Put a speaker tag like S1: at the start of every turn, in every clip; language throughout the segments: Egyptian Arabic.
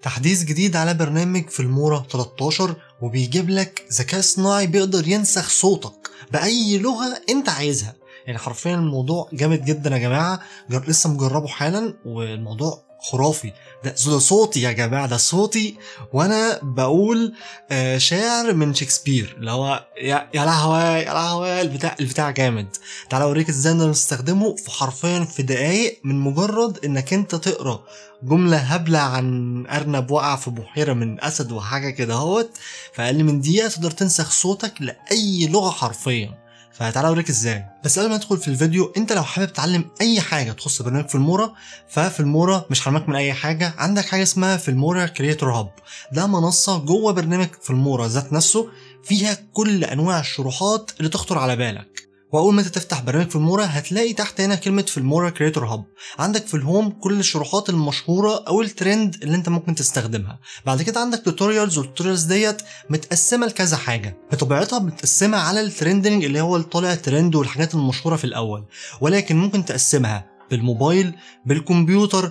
S1: تحديث جديد على برنامج فيلمورا 13 وبيجيب لك ذكاء صناعي بيقدر ينسخ صوتك بأي لغة أنت عايزها يعني حرفيا الموضوع جامد جدا يا جماعة جر... لسه مجربه حالا والموضوع خرافي ده ده صوتي يا جماعة ده صوتي وأنا بقول آه شعر من شكسبير اللي هو يا يا لهوي يا لهوي البتاع البتاع جامد تعالى أوريك إزاي نقدر نستخدمه في حرفيا في دقايق من مجرد إنك أنت تقرأ جملة هبلة عن أرنب وقع في بحيرة من أسد وحاجة كده اهوت في أقل من دقيقة تقدر تنسخ صوتك لأي لغة حرفيا فتعالى اوريك ازاي بس قبل ما ندخل في الفيديو انت لو حابب تتعلم اي حاجه تخص برنامج فيلمورا ففيلمورا مش حرمك من اي حاجه عندك حاجه اسمها فيلمورا كريتور هاب ده منصه جوه برنامج فيلمورا ذات نفسه فيها كل انواع الشروحات اللي تخطر على بالك واول ما انت تفتح برنامج فيلمورا هتلاقي تحت هنا كلمه فيلمورا كريتور هاب عندك في الهوم كل الشروحات المشهوره او الترند اللي انت ممكن تستخدمها بعد كده عندك توتوريالز والتوتوريالز ديت متقسمه لكذا حاجه بطبيعتها متقسمه على الترندنج اللي هو الطالع ترند والحاجات المشهوره في الاول ولكن ممكن تقسمها بالموبايل بالكمبيوتر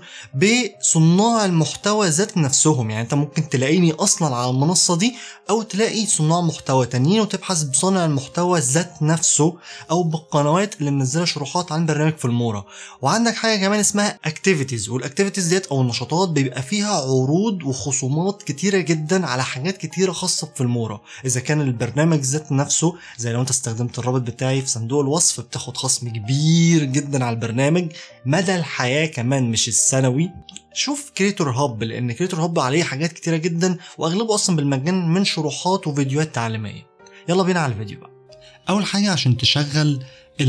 S1: بصناع المحتوى ذات نفسهم يعني انت ممكن تلاقيني اصلا على المنصه دي او تلاقي صناع محتوى تانيين وتبحث بصانع المحتوى ذات نفسه او بالقنوات اللي منزله شروحات عن برنامج فيلمورا وعندك حاجه كمان اسمها اكتيفيتيز والاكتيفيتيز ديت او النشاطات بيبقى فيها عروض وخصومات كتيره جدا على حاجات كتيره خاصه بفيلمورا اذا كان البرنامج ذات نفسه زي لو انت استخدمت الرابط بتاعي في صندوق الوصف بتاخد خصم كبير جدا على البرنامج مدى الحياه كمان مش السنوي شوف كريتور هاب لان كريتور هاب عليه حاجات كتيره جدا واغلبه اصلا بالمجان من شروحات وفيديوهات تعليميه يلا بينا على الفيديو بقى اول حاجه عشان تشغل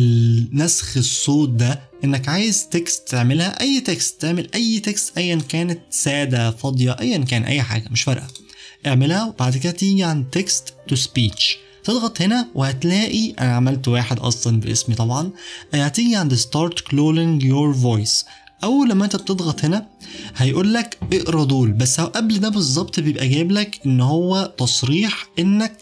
S1: النسخ الصوت ده انك عايز تكست تعملها اي تكست تعمل اي تكست ايا كانت ساده فاضيه ايا كان اي حاجه مش فارقه اعملها وبعد كده تيجي عند تكست تو سبيتش تضغط هنا وهتلاقي انا عملت واحد اصلا باسمي طبعا هتيجي عند ستارت كلولينج يور فويس اول لما انت بتضغط هنا هيقول لك اقرا دول بس هو قبل ده بالظبط بيبقى جايب لك ان هو تصريح انك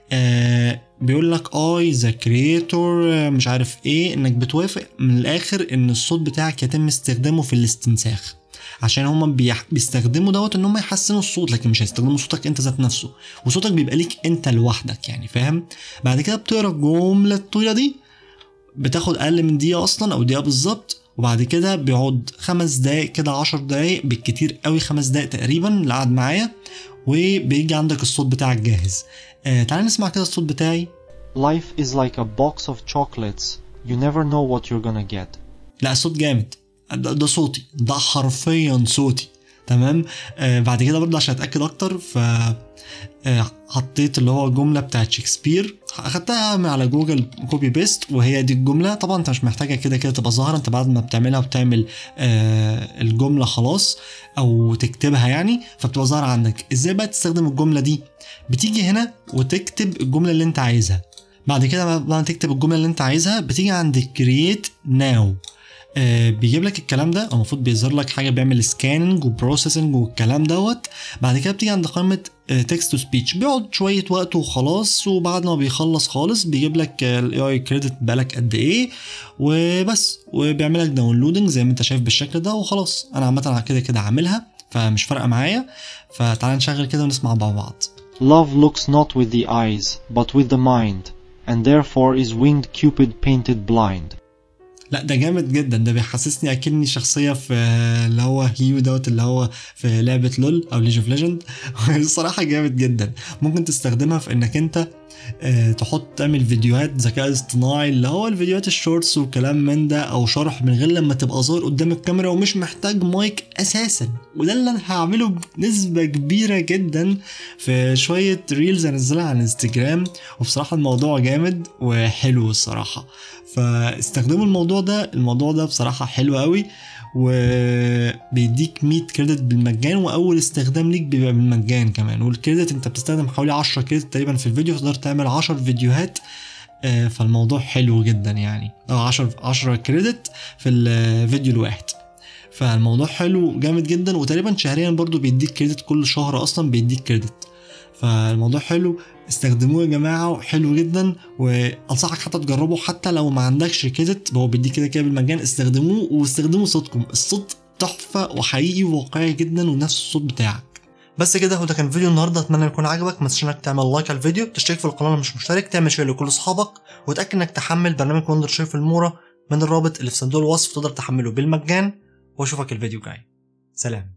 S1: آه بيقول لك اي ذا كريتور مش عارف ايه انك بتوافق من الاخر ان الصوت بتاعك يتم استخدامه في الاستنساخ عشان هما بيح... بيستخدموا دوت ان هم يحسنوا الصوت لكن مش هيستخدموا صوتك انت ذات نفسه وصوتك بيبقى ليك انت لوحدك يعني فاهم بعد كده بتقرا الجمله الطويله دي بتاخد اقل من دقيقه اصلا او دقيقه بالظبط وبعد كده بيقعد خمس دقايق كده عشر دقايق بالكتير قوي خمس دقايق تقريبا اللي قعد معايا وبيجي عندك الصوت بتاعك جاهز آه تعال نسمع كده الصوت بتاعي
S2: Life is like a box of chocolates. You never know what you're gonna get.
S1: لا الصوت جامد ده, ده صوتي ده حرفيا صوتي تمام آه بعد كده برضه عشان اتاكد اكتر ف آه حطيت اللي هو الجمله بتاعت شكسبير اخدتها من على جوجل كوبي بيست وهي دي الجمله طبعا انت مش محتاجه كده كده تبقى ظاهره انت بعد ما بتعملها وبتعمل آه الجمله خلاص او تكتبها يعني فبتبقى ظاهره عندك ازاي بقى تستخدم الجمله دي بتيجي هنا وتكتب الجمله اللي انت عايزها بعد كده بعد ما تكتب الجمله اللي انت عايزها بتيجي عند كرييت ناو آه بيجيب لك الكلام ده المفروض بيظهر لك حاجه بيعمل سكاننج وبروسيسنج والكلام دوت بعد كده بتيجي عند قائمه تكست تو سبيتش بيقعد شويه وقت وخلاص وبعد ما بيخلص خالص بيجيب لك الاي اي كريدت بالك قد ايه وبس وبيعمل لك داونلودنج زي ما انت شايف بالشكل ده وخلاص انا عامه كده كده عاملها فمش فارقه معايا فتعالى نشغل كده ونسمع مع بعض
S2: Love looks not with the eyes, but with the mind, and therefore is winged Cupid painted blind.
S1: لا ده جامد جدا ده بيحسسني اكني شخصيه في اللي هو هيو دوت اللي هو في لعبه لول او ليج اوف ليجند الصراحه جامد جدا ممكن تستخدمها في انك انت اه تحط تعمل فيديوهات ذكاء اصطناعي اللي هو الفيديوهات الشورتس وكلام من ده او شرح من غير لما تبقى ظاهر قدام الكاميرا ومش محتاج مايك اساسا وده اللي انا هعمله بنسبه كبيره جدا في شويه ريلز انزلها على الانستجرام وبصراحه الموضوع جامد وحلو الصراحه فاستخدموا الموضوع ده الموضوع ده بصراحه حلو قوي وبيديك 100 كريدت بالمجان واول استخدام ليك بيبقى بالمجان كمان والكريدت انت بتستخدم حوالي 10 كريدت تقريبا في الفيديو تقدر تعمل 10 فيديوهات فالموضوع حلو جدا يعني او 10 10 كريدت في الفيديو الواحد فالموضوع حلو جامد جدا وتقريبا شهريا برضو بيديك كريدت كل شهر اصلا بيديك كريدت فالموضوع حلو استخدموه يا جماعه حلو جدا وانصحك حتى تجربه حتى لو ما عندكش كريدت هو بيديك كده كده بالمجان استخدموه واستخدموا صوتكم الصوت تحفه وحقيقي وواقعي جدا ونفس الصوت بتاعك بس كده وده كان فيديو النهارده اتمنى يكون عجبك ما تنساش انك تعمل لايك على الفيديو تشترك في القناه لو مش مشترك تعمل شير لكل اصحابك وتاكد انك تحمل برنامج وندر شير في المورا من الرابط اللي في صندوق الوصف تقدر تحمله بالمجان واشوفك الفيديو الجاي سلام